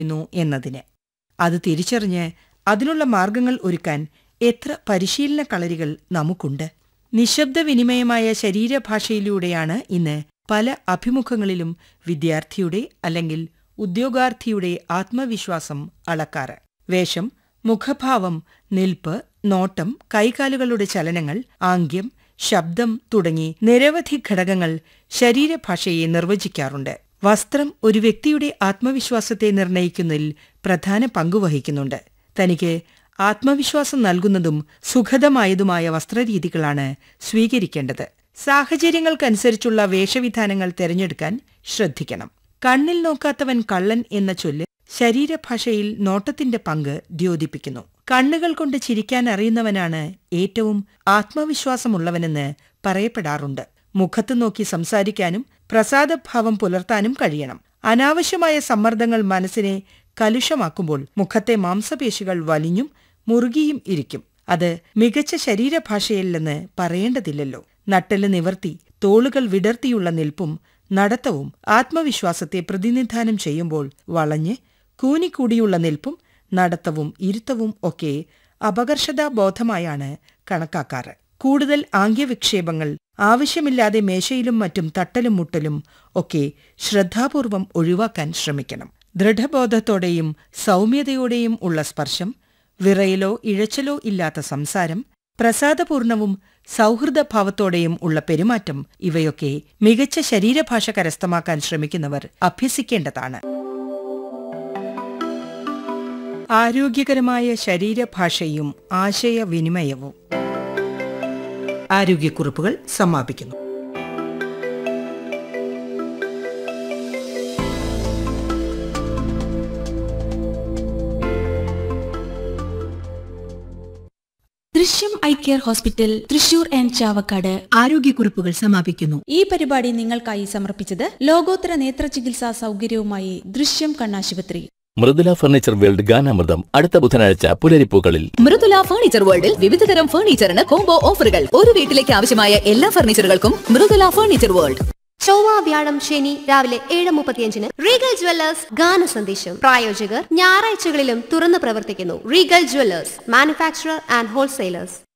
ന്നു എന്നതിന് അത് തിരിച്ചറിഞ്ഞ് അതിനുള്ള മാർഗങ്ങൾ ഒരുക്കാൻ എത്ര പരിശീലന കളരികൾ നമുക്കുണ്ട് നിശബ്ദ വിനിമയമായ ശരീരഭാഷയിലൂടെയാണ് ഇന്ന് പല അഭിമുഖങ്ങളിലും വിദ്യാർത്ഥിയുടെ അല്ലെങ്കിൽ ഉദ്യോഗാർത്ഥിയുടെ ആത്മവിശ്വാസം അളക്കാറ് വേഷം മുഖഭാവം നിൽപ്പ് നോട്ടം കൈകാലുകളുടെ ചലനങ്ങൾ ആംഗ്യം ശബ്ദം തുടങ്ങി നിരവധി ഘടകങ്ങൾ ശരീരഭാഷയെ നിർവചിക്കാറുണ്ട് വസ്ത്രം ഒരു വ്യക്തിയുടെ ആത്മവിശ്വാസത്തെ നിർണയിക്കുന്നതിൽ പ്രധാന പങ്കുവഹിക്കുന്നുണ്ട് തനിക്ക് ആത്മവിശ്വാസം നൽകുന്നതും സുഖദമായതുമായ വസ്ത്രരീതികളാണ് സ്വീകരിക്കേണ്ടത് സാഹചര്യങ്ങൾക്കനുസരിച്ചുള്ള വേഷവിധാനങ്ങൾ തിരഞ്ഞെടുക്കാൻ ശ്രദ്ധിക്കണം കണ്ണിൽ നോക്കാത്തവൻ കള്ളൻ എന്ന ചൊല്ല് ശരീരഭാഷയിൽ നോട്ടത്തിന്റെ പങ്ക് ദ്യോതിപ്പിക്കുന്നു കണ്ണുകൾ കൊണ്ട് ചിരിക്കാൻ അറിയുന്നവനാണ് ഏറ്റവും ആത്മവിശ്വാസമുള്ളവനെന്ന് പറയപ്പെടാറുണ്ട് മുഖത്ത് നോക്കി സംസാരിക്കാനും പ്രസാദഭാവം പുലർത്താനും കഴിയണം അനാവശ്യമായ സമ്മർദ്ദങ്ങൾ മനസ്സിനെ കലുഷമാക്കുമ്പോൾ മുഖത്തെ മാംസപേശികൾ വലിഞ്ഞും മുറുകിയും ഇരിക്കും അത് മികച്ച ശരീരഭാഷയല്ലെന്ന് പറയേണ്ടതില്ലല്ലോ നട്ടല് നിവർത്തി തോളുകൾ വിടർത്തിയുള്ള നിൽപ്പും നടത്തവും ആത്മവിശ്വാസത്തെ പ്രതിനിധാനം ചെയ്യുമ്പോൾ വളഞ്ഞ് കൂനിക്കൂടിയുള്ള നിൽപ്പും നടത്തവും ഇരുത്തവും ഒക്കെ അപകർഷതാബോധമായാണ് കണക്കാക്കാറ് കൂടുതൽ ആംഗ്യവിക്ഷേപങ്ങൾ ആവശ്യമില്ലാതെ മേശയിലും മറ്റും തട്ടലും മുട്ടലും ഒക്കെ ശ്രദ്ധാപൂർവം ഒഴിവാക്കാൻ ശ്രമിക്കണം ദൃഢബോധത്തോടെയും സൗമ്യതയോടെയും ഉള്ള സ്പർശം വിറയലോ ഇഴച്ചലോ ഇല്ലാത്ത സംസാരം പ്രസാദപൂർണവും സൗഹൃദഭാവത്തോടെയും ഉള്ള പെരുമാറ്റം ഇവയൊക്കെ മികച്ച ശരീരഭാഷ കരസ്ഥമാക്കാൻ ശ്രമിക്കുന്നവർ അഭ്യസിക്കേണ്ടതാണ് ആരോഗ്യകരമായ ശരീരഭാഷയും ആശയവിനിമയവും ആരോഗ്യക്കുറിപ്പുകൾ സമാപിക്കുന്നു Drishyam eye care hospital Thrissur and Chavakkad ആരോഗ്യക്കുറിപ്പുകൾ സമാപിക്കുന്നു ഈ പരിപാടി നിങ്ങൾക്കായി സമർപ്പിച്ചത് ലോകോത്തര നേത്ര ചികിത്സാ സൗകര്യവുമായി ദൃശ്യം കണ്ണാശുപത്രി മൃദുല ഫർണിച്ചർ വേൾഡ് ഗാനാമൃതം അടുത്ത ബുധനാഴ്ച പുലരിപ്പൂക്കളിൽ മൃദുല ഫർണിച്ചർ വേൾഡിൽ വിവിധതരം ഫർണിച്ചറിന് കോംബോ ഓഫറുകൾ ഒരു വീട്ടിലേക്ക് ആവശ്യമായ എല്ലാ ഫർണിച്ചറുകൾക്കും മൃദുല ഫർണിച്ചർ വേൾഡ് ചൊവ്വ വ്യാഴം ശനി രാവിലെ ഏഴ് മുപ്പത്തിയഞ്ചിന് റീഗൽ ജ്വല്ലേഴ്സ് ഗാന സന്ദേശം പ്രായോജകർ ഞായറാഴ്ചകളിലും തുറന്നു പ്രവർത്തിക്കുന്നു Regal jewellers manufacturer and wholesalers